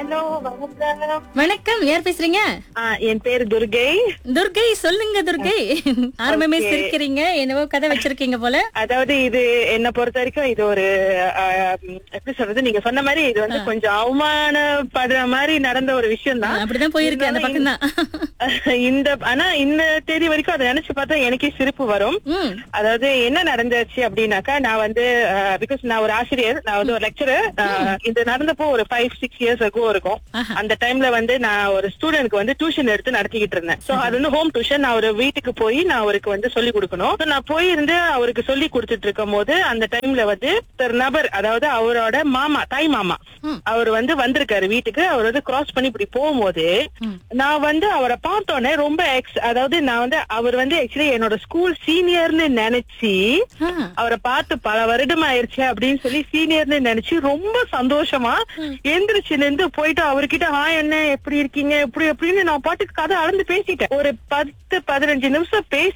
Hello வணக்கம் வணக்கம் யார் பேசுறீங்க ஆ, என் பேர் துர்கை துர்கை சொல்லுங்க துர்கை ஆரம்பமே Okay. சிரிக்கிறீங்க என்னவோ கதை வச்சிருக்கீங்க போல அதாவது இது என்ன பொறுத்த வரைக்கும் இது ஒரு ஆ, எப்படி சொல்றது நீங்க சொன்ன மாதிரி இது வந்து கொஞ்சம் அவமானப்படுற மாதிரி நடந்த ஒரு விஷயம் தான் அப்படிதான் போயிருக்கு அந்த பக்கம் தான் இந்த ஆனா இந்த தேதி வரைக்கும் அதை நினைச்சு பார்த்தா எனக்கே சிரிப்பு வரும் ம் அதாவது என்ன நடந்துச்சு அப்படின்னாக்கா நான் வந்து பிகாஸ் நான் ஒரு ஆசிரியர் நான் வந்து ஒரு லெக்சரர் இது நடந்தப்போ ஒரு ஃபைவ் சிக்ஸ் இயர்ஸ் அகோ இருக்கும் ஆஹா. அந்த டைம்ல வந்து நான் ஒரு ஸ்டூடெண்ட்க்கு வந்து டியூஷன் எடுத்து நடத்திக்கிட்டு இருந்தேன் சோ அது வந்து ஹோம் டியூஷன் நான் ஒரு வீட்டுக்கு போய் நான் அவருக்கு வந்து சொல்லி கொடுக்கணும் So, நான் போயிருந்து அவருக்கு சொல்லி கொடுத்துட்டு இருக்கும் போது அந்த டைம்ல வந்து ஒரு நபர் அதாவது அவரோட மாமா தாய் மாமா ம். அவர் வந்து வந்திருக்காரு வீட்டுக்கு அவர் வந்து கிராஸ் பண்ணி இப்படி போகும்போது ம். நான் வந்து அவரை பார்த்தோன்னே ரொம்ப எக்ஸ் அதாவது நான் வந்து அவர் வந்து ஆக்சுவலி என்னோட ஸ்கூல் சீனியர்னு நினைச்சு ஆ. அவரை பார்த்து பல வருடம் ஆயிருச்சு அப்படின்னு சொல்லி சீனியர்னு நினைச்சு ரொம்ப சந்தோஷமா எந்திரிச்சு நின்று போயிட்டு அவர்கிட்ட ஆ என்ன எப்படி இருக்கீங்க எப்படி எப்படின்னு நான் பாட்டுக்கு கதை அளந்து பேசிட்டேன் ஒரு பத்து பதினஞ்சு நிமிஷம் பேசி